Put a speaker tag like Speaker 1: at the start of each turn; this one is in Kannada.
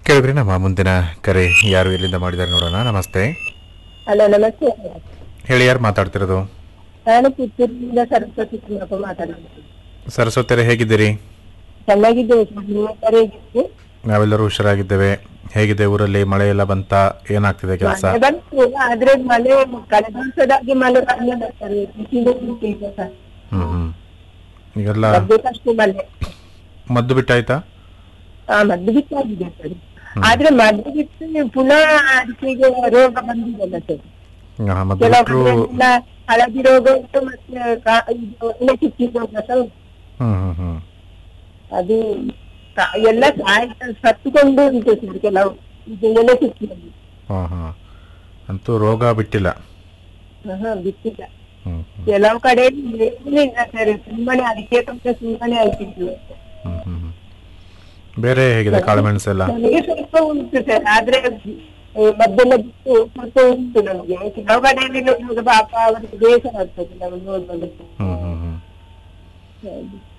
Speaker 1: ಕೇಳಿದ್ರಿ ನಮ್ಮ ಮುಂದಿನ ಕರೆ ಯಾರು ಎಲ್ಲಿಂದ ಮಾಡಿದ್ದಾರೆ ನೋಡೋಣ ನಮಸ್ತೆ
Speaker 2: ಹಲೋ ನಮಸ್ತೆ
Speaker 1: ಹೇಳಿ ಯಾರು ಮಾತಾಡ್ತಿರೋದು
Speaker 2: ನಾನು ಪುತ್ತೂರಿನಿಂದ ಸರಸ್ವತಿ ತಿಮ್ಮಪ್ಪ ಮಾತಾಡೋದು
Speaker 1: ಸರಸ್ವತಿಯರೇ ಹೇಗಿದ್ದೀರಿ
Speaker 2: ಚೆನ್ನಾಗಿದ್ದೇವೆ ಸರ್ ನಿಮ್ಮ ಕರೆ ಹೇಗಿತ್ತು
Speaker 1: ನಾವೆಲ್ಲರೂ ಹುಷಾರಾಗಿದ್ದೇವೆ ಹೇಗಿದೆ ಊರಲ್ಲಿ ಮಳೆ ಎಲ್ಲ ಬಂತ ಏನಾಗ್ತಿದೆ ಕೆಲಸ
Speaker 2: ಮಳೆ ಬಂತು ಆದ್ರೆ ಮಳೆ ಕಳೆದ ವರ್ಷದಾಗಿ ಮಳೆ ಬರಲಿಲ್ಲ ಸರ್ ಬಿಸಿಲು ಉಂಟು ಈಗ ಸರ್
Speaker 1: ಹ್ಮ್ ಹ್ಮ್ ಈಗೆಲ್ಲ
Speaker 2: ಬರ್ಬೇಕಷ್ಟು ಮಳೆ
Speaker 1: ಮದ್ದು ಬಿಟ್ಟಾಯ್ತಾ
Speaker 2: ಹಾ ಮದ್ದು ಬಿಟ್ಟಾಗಿದೆ ಸರ್ ಆದ್ರೆ ಮದ್ದು ಬಿಟ್ಟು ಪುನಃ ಅಡಿಕೆಗೆ ರೋಗ ಬಂದಿದೆಲ್ಲ ಸರ್
Speaker 1: ಹಾ, ಮದ್ದು
Speaker 2: ಕೆಲವು
Speaker 1: ಬಿಟ್ರು
Speaker 2: ಕಡೆಯೆಲ್ಲ ಹಳದಿ ರೋಗ ಉಂಟು ಮತ್ತೆ ಕಾ- ಇದು ಎಲೆ ಚುಕ್ಕಿ ರೋಗ ಸಹ ಉಂಟು.
Speaker 1: ಹ್ಮ್ ಹ್ಮ್ ಹ್ಮ್
Speaker 2: ಅದು ಕ- ಎಲ್ಲ ಸಾಯ್ತ ಸತ್ತುಕೊಂಡು ಉಂಟು ಸರ್ ಕೆಲವು ಇದು ಎಲೆ ಚುಕ್ಕಿಯಲ್ಲಿ
Speaker 1: ಹಾ ಹಾ ಅಂತೂ ರೋಗ ಬಿಟ್ಟಿಲ್ಲ
Speaker 2: ಹಾ ಬಿಟ್ಟಿಲ್ಲ
Speaker 1: ಹ್ಮ್ ಹ್ಮ್
Speaker 2: ಕೆಲವು ಕಡೆ ಇಲ್ಲ ಸರ್ ಸುಮ್ಮನೆ ಅಡಿಕೆ ತನಕ ಸುಮ್ಮನೆ ಆಯ್ತಿದ್ರು
Speaker 1: ಹ್ಮ್ ಹ್ಮ್ ಹ್ಮ್. ಬೇರೆ ಹೇಗಿದೆ ಕಾಳುಮೆಣಸು ಎಲ್ಲ
Speaker 2: ನನಗೆ ಸ್ವಲ್ಪ ಉಂಟು ಸರ್ ಆದ್ರೆ ಆ, ಮದ್ದೆಲ್ಲ ಬಿಟ್ಟು ಸ್ವಲ್ಪ ಉಂಟು ನಮಗೆ ಕೆಲವು ಕಡೆಯಲ್ಲಿ ನೋಡುವಾಗ ಪಾಪ ಅವರಿಗೆ ಬೇಸರ ಆಗ್ತದೆ ನಾವು ನೋಡುವಾಗ
Speaker 1: ಹ್ಮ್ ಹ್ಮ್ ಹ್ಮ್
Speaker 2: ಹೌದು.